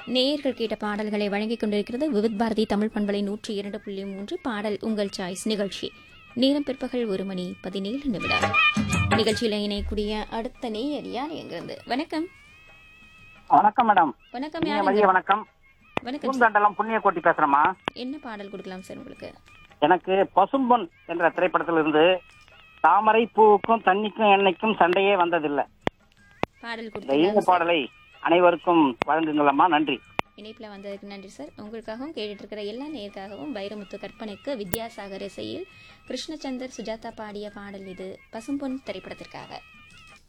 நேயர்கள் கேட்ட பாடல்களை வழங்கிக் கொண்டிருக்கிறது விவித் பாரதி தமிழ் பண்பலை நூற்றி இரண்டு புள்ளி மூன்று பாடல் உங்கள் சாய்ஸ் நிகழ்ச்சி நேரம் பிற்பகல் ஒரு மணி பதினேழு நிமிடம் நிகழ்ச்சியில் இணையக்கூடிய அடுத்த நேயர் யார் எங்கிருந்து வணக்கம் வணக்கம் மேடம் வணக்கம் இனிய யார் மதிய எங்க- வணக்கம் வணக்கம் சார். பூந்தண்டலம் புண்ணியக்கோட்டி பேசுறேம்மா என்ன பாடல் கொடுக்கலாம் சார் உங்களுக்கு எனக்கு பசும்பொன் என்ற திரைப்படத்திலிருந்து தாமரை பூவுக்கும் தண்ணிக்கும் எண்ணெய்க்கும் சண்டையே வந்ததில்லை பாடல் இந்த கொடுக்கலாம் இனிய சார். பாடலை அனைவருக்கும் வழங்குங்களம்மா நன்றி இணைப்பில் வந்ததுக்கு நன்றி சார் உங்களுக்காகவும் கேட்டுட்டு இருக்கிற எல்லா நேருக்காகவும் வைரமுத்து கற்பனைக்கு வித்யாசாகர் இசையில் கிருஷ்ணச்சந்தர் சுஜாதா பாடிய பாடல் இது பசும்பொன் திரைப்படத்திற்காக